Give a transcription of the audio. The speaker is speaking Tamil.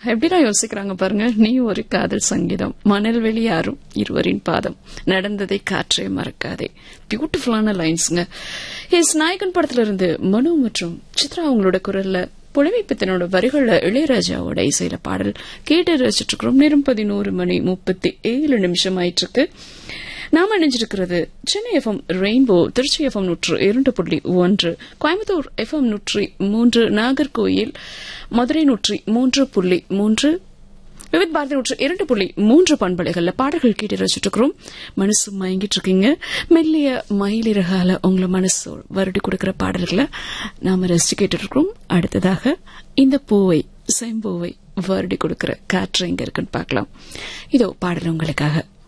எப்படிலாம் யோசிக்கிறாங்க பாருங்க நீ ஒரு காதல் சங்கீதம் மணல் வெளியாரும் இருவரின் பாதம் நடந்ததை காற்றே மறக்காதே பியூட்டிஃபுல்லான லைன்ஸ்ங்க எஸ் நாயகன் படத்துல இருந்து மனு மற்றும் சித்ரா அவங்களோட குரல்ல புலமைப்பித்தனோட வரிகள்ல இளையராஜாவோட இசையில பாடல் கேட்டு ரசிச்சுட்டு இருக்கிறோம் நேரம் பதினோரு மணி முப்பத்தி ஏழு நிமிஷம் ஆயிட்டு இருக்கு நாம இணைஞ்சிருக்கிறது Chennai FM rainbow Tiruchi FM நூற்று இரண்டு புள்ளி ஒன்று கோயம்புத்தூர் எஃப்எம் நூற்றி மூன்று நாகர்கோயில் மதுரை நூற்றி மூன்று புள்ளி மூன்று விவித் பாரதி நூற்று இரண்டு புள்ளி மூன்று பண்பலைகள்ல பாடல்கள் கேட்டு ரசிச்சுட்டு இருக்கிறோம் மனசு மயங்கிட்டு இருக்கீங்க மெல்லிய மயிலிறகால உங்களை மனசு வருடி கொடுக்கிற பாடல்களை நாம ரசிச்சு கேட்டு இருக்கிறோம் அடுத்ததாக இந்த பூவை செம்பூவை வருடி கொடுக்கிற காற்று எங்க இருக்குன்னு பார்க்கலாம் இதோ பாடல் உங்களுக்காக